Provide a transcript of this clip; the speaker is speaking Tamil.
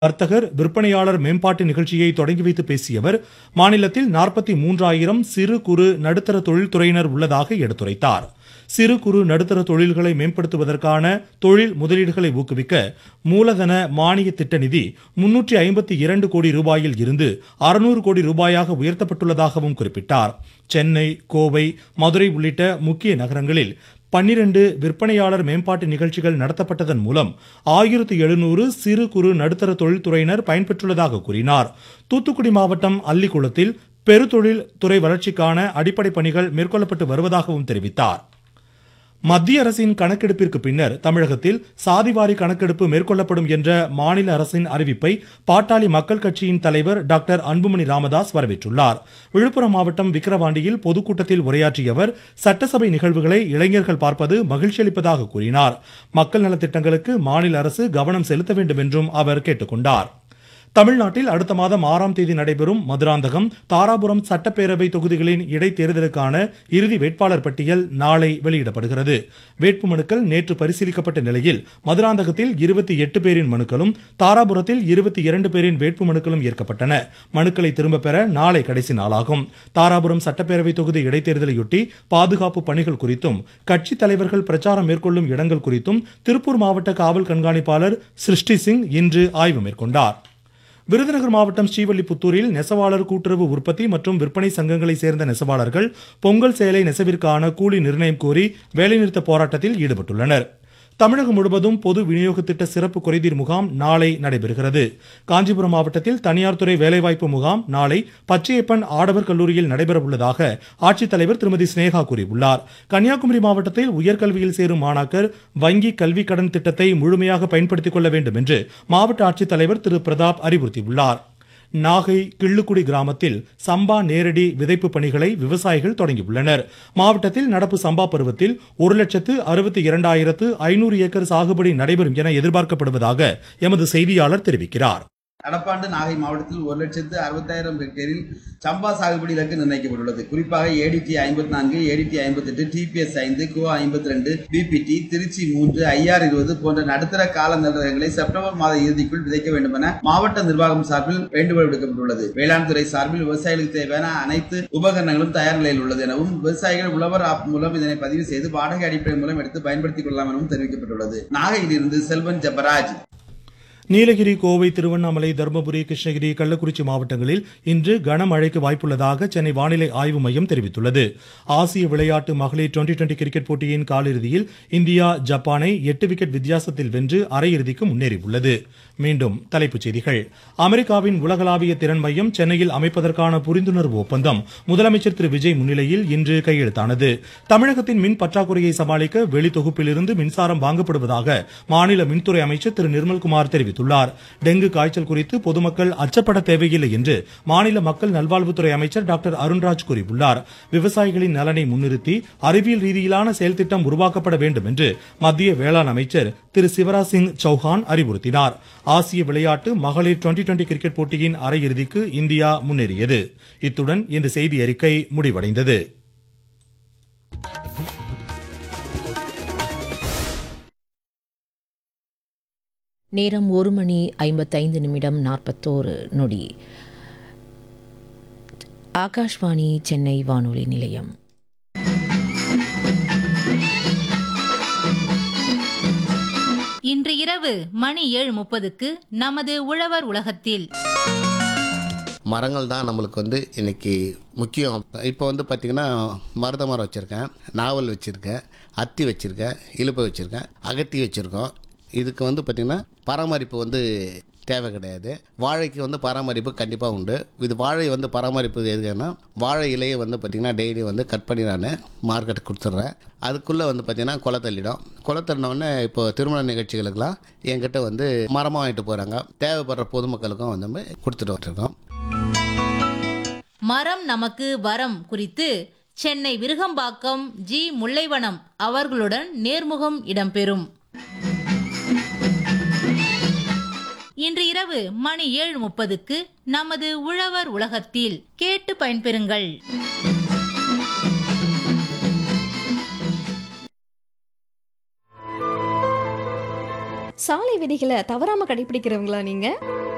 வர்த்தகர் விற்பனையாளர் மேம்பாட்டு நிகழ்ச்சியை தொடங்கி வைத்து பேசிய அவர் மாநிலத்தில் நாற்பத்தி மூன்றாயிரம் சிறு குறு நடுத்தர தொழில்துறையினர் உள்ளதாக எடுத்துரைத்தார் சிறு குறு நடுத்தர தொழில்களை மேம்படுத்துவதற்கான தொழில் முதலீடுகளை ஊக்குவிக்க மூலதன மானிய திட்ட நிதி முன்னூற்றி ஐம்பத்தி இரண்டு கோடி ரூபாயில் இருந்து அறுநூறு கோடி ரூபாயாக உயர்த்தப்பட்டுள்ளதாகவும் குறிப்பிட்டார் சென்னை கோவை மதுரை உள்ளிட்ட முக்கிய நகரங்களில் பன்னிரண்டு விற்பனையாளர் மேம்பாட்டு நிகழ்ச்சிகள் நடத்தப்பட்டதன் மூலம் ஆயிரத்து எழுநூறு சிறு குறு நடுத்தர தொழில்துறையினர் பயன்பெற்றுள்ளதாக கூறினார் தூத்துக்குடி மாவட்டம் அல்லிக்குளத்தில் பெருதொழில் துறை வளர்ச்சிக்கான அடிப்படை பணிகள் மேற்கொள்ளப்பட்டு வருவதாகவும் தெரிவித்தார் மத்திய அரசின் கணக்கெடுப்பிற்கு பின்னர் தமிழகத்தில் சாதிவாரி கணக்கெடுப்பு மேற்கொள்ளப்படும் என்ற மாநில அரசின் அறிவிப்பை பாட்டாளி மக்கள் கட்சியின் தலைவர் டாக்டர் அன்புமணி ராமதாஸ் வரவேற்றுள்ளார் விழுப்புரம் மாவட்டம் விக்கிரவாண்டியில் பொதுக்கூட்டத்தில் உரையாற்றிய அவர் சட்டசபை நிகழ்வுகளை இளைஞர்கள் பார்ப்பது மகிழ்ச்சி அளிப்பதாக கூறினார் மக்கள் நலத்திட்டங்களுக்கு மாநில அரசு கவனம் செலுத்த வேண்டும் என்றும் அவர் கேட்டுக்கொண்டார் தமிழ்நாட்டில் அடுத்த மாதம் ஆறாம் தேதி நடைபெறும் மதுராந்தகம் தாராபுரம் சட்டப்பேரவை தொகுதிகளின் இடைத்தேர்தலுக்கான இறுதி வேட்பாளர் பட்டியல் நாளை வெளியிடப்படுகிறது வேட்புமனுக்கள் நேற்று பரிசீலிக்கப்பட்ட நிலையில் மதுராந்தகத்தில் இருபத்தி எட்டு பேரின் மனுக்களும் தாராபுரத்தில் இருபத்தி இரண்டு பேரின் வேட்புமனுக்களும் ஏற்கப்பட்டன மனுக்களை திரும்ப பெற நாளை கடைசி நாளாகும் தாராபுரம் சட்டப்பேரவை தொகுதி இடைத்தேர்தலையொட்டி பாதுகாப்பு பணிகள் குறித்தும் கட்சி தலைவர்கள் பிரச்சாரம் மேற்கொள்ளும் இடங்கள் குறித்தும் திருப்பூர் மாவட்ட காவல் கண்காணிப்பாளர் சிருஷ்டி சிங் இன்று ஆய்வு மேற்கொண்டார் விருதுநகர் மாவட்டம் ஸ்ரீவல்லிபுத்தூரில் நெசவாளர் கூட்டுறவு உற்பத்தி மற்றும் விற்பனை சங்கங்களை சேர்ந்த நெசவாளர்கள் பொங்கல் சேலை நெசவிற்கான கூலி நிர்ணயம் கோரி வேலைநிறுத்த போராட்டத்தில் ஈடுபட்டுள்ளனர் தமிழகம் முழுவதும் பொது விநியோக திட்ட சிறப்பு குறைதீர் முகாம் நாளை நடைபெறுகிறது காஞ்சிபுரம் மாவட்டத்தில் தனியார் துறை வேலைவாய்ப்பு முகாம் நாளை பச்சையப்பன் ஆடவர் கல்லூரியில் நடைபெறவுள்ளதாக ஆட்சித்தலைவர் திருமதி சினேகா கூறியுள்ளார் கன்னியாகுமரி மாவட்டத்தில் உயர்கல்வியில் சேரும் மாணாக்கர் வங்கி கல்வி கடன் திட்டத்தை முழுமையாக பயன்படுத்திக் கொள்ள வேண்டும் என்று மாவட்ட ஆட்சித்தலைவர் திரு பிரதாப் அறிவுறுத்தியுள்ளார் நாகை கிள்ளுக்குடி கிராமத்தில் சம்பா நேரடி விதைப்பு பணிகளை விவசாயிகள் தொடங்கியுள்ளனர் மாவட்டத்தில் நடப்பு சம்பா பருவத்தில் ஒரு லட்சத்து அறுபத்தி இரண்டாயிரத்து ஐநூறு ஏக்கர் சாகுபடி நடைபெறும் என எதிர்பார்க்கப்படுவதாக எமது செய்தியாளர் தெரிவிக்கிறார் நடப்பாண்டு நாகை மாவட்டத்தில் ஒரு லட்சத்து அறுபத்தாயிரம் ஹெக்டேரில் சம்பா சாகுபடி இலக்கு நிர்ணயிக்கப்பட்டுள்ளது குறிப்பாக ஏடிடி ஐம்பத்தி நான்கு ஏடிடி ஐம்பத்தெட்டு டிபிஎஸ் ஐந்து கோ ஐம்பத்தி ரெண்டு பிபிடி திருச்சி மூன்று ஐஆர் இருபது போன்ற நடுத்தர கால நிலவரங்களை செப்டம்பர் மாத இறுதிக்குள் விதைக்க வேண்டும் என மாவட்ட நிர்வாகம் சார்பில் வேண்டுகோள் விடுக்கப்பட்டுள்ளது வேளாண் துறை சார்பில் விவசாயிகளுக்கு தேவையான அனைத்து உபகரணங்களும் தயார் நிலையில் உள்ளது எனவும் விவசாயிகள் உழவர் ஆப் மூலம் இதனை பதிவு செய்து வாடகை அடிப்படை மூலம் எடுத்து பயன்படுத்திக் கொள்ளலாம் எனவும் தெரிவிக்கப்பட்டுள்ளது நாகையிலிருந்து செல்வன் ஜபராஜ் நீலகிரி கோவை திருவண்ணாமலை தருமபுரி கிருஷ்ணகிரி கள்ளக்குறிச்சி மாவட்டங்களில் இன்று கனமழைக்கு வாய்ப்புள்ளதாக சென்னை வானிலை ஆய்வு மையம் தெரிவித்துள்ளது ஆசிய விளையாட்டு மகளிர் டுவெண்டி டுவெண்டி கிரிக்கெட் போட்டியின் காலிறுதியில் இந்தியா ஜப்பானை எட்டு விக்கெட் வித்தியாசத்தில் வென்று அரையிறுதிக்கு முன்னேறியுள்ளது மீண்டும் தலைப்புச் செய்திகள் அமெரிக்காவின் உலகளாவிய திறன் மையம் சென்னையில் அமைப்பதற்கான புரிந்துணர்வு ஒப்பந்தம் முதலமைச்சர் திரு விஜய் முன்னிலையில் இன்று கையெழுத்தானது தமிழகத்தின் மின் பற்றாக்குறையை சமாளிக்க வெளி தொகுப்பிலிருந்து மின்சாரம் வாங்கப்படுவதாக மாநில மின்துறை அமைச்சர் திரு நிர்மல்குமார் தெரிவித்துள்ளார் டெங்கு காய்ச்சல் குறித்து பொதுமக்கள் அச்சப்பட தேவையில்லை என்று மாநில மக்கள் நல்வாழ்வுத்துறை அமைச்சர் டாக்டர் அருண்ராஜ் கூறியுள்ளார் விவசாயிகளின் நலனை முன்னிறுத்தி அறிவியல் ரீதியிலான செயல்திட்டம் உருவாக்கப்பட வேண்டும் என்று மத்திய வேளாண் அமைச்சர் திரு சிவராஜ் சிங் சௌஹான் அறிவுறுத்தினார் ஆசிய விளையாட்டு மகளிர் டுவெண்டி டுவெண்டி கிரிக்கெட் போட்டியின் அரையிறுதிக்கு இந்தியா முன்னேறியது இத்துடன் இந்த செய்தி அறிக்கை முடிவடைந்தது நேரம் ஒரு மணி ஐம்பத்தைந்து நிமிடம் நாற்பத்தோரு நொடி ஆகாஷ்வாணி சென்னை வானொலி நிலையம் இன்று இரவு மணி ஏழு முப்பதுக்கு நமது உழவர் உலகத்தில் மரங்கள் தான் நம்மளுக்கு வந்து இன்னைக்கு முக்கியம் இப்போ வந்து பார்த்திங்கன்னா மருத மரம் வச்சுருக்கேன் நாவல் வச்சுருக்கேன் அத்தி வச்சுருக்கேன் இலுப்பை வச்சுருக்கேன் அகத்தி வச்சுருக்கோம் இதுக்கு வந்து பார்த்திங்கன்னா பராமரிப்பு வந்து தேவை கிடையாது வாழைக்கு வந்து பராமரிப்பு கண்டிப்பாக உண்டு இது வாழை வந்து பராமரிப்பு எதுக்குன்னா வாழை இலையை வந்து பார்த்திங்கன்னா டெய்லி வந்து கட் பண்ணி நான் மார்க்கெட்டுக்கு கொடுத்துட்றேன் அதுக்குள்ளே வந்து பார்த்திங்கன்னா குலை தள்ளிடும் குலை தள்ளினோடனே இப்போ திருமண நிகழ்ச்சிகளுக்கெல்லாம் என்கிட்ட வந்து மரமாக வாங்கிட்டு போகிறாங்க தேவைப்படுற பொதுமக்களுக்கும் வந்து கொடுத்துட்டு வந்துருக்கோம் மரம் நமக்கு வரம் குறித்து சென்னை விருகம்பாக்கம் ஜி முல்லைவனம் அவர்களுடன் நேர்முகம் இடம்பெறும் இன்று இரவு மணி ஏழு முப்பதுக்கு நமது உழவர் உலகத்தில் கேட்டு பயன்பெறுங்கள் சாலை விதிகளை தவறாம கடைபிடிக்கிறவங்களா நீங்க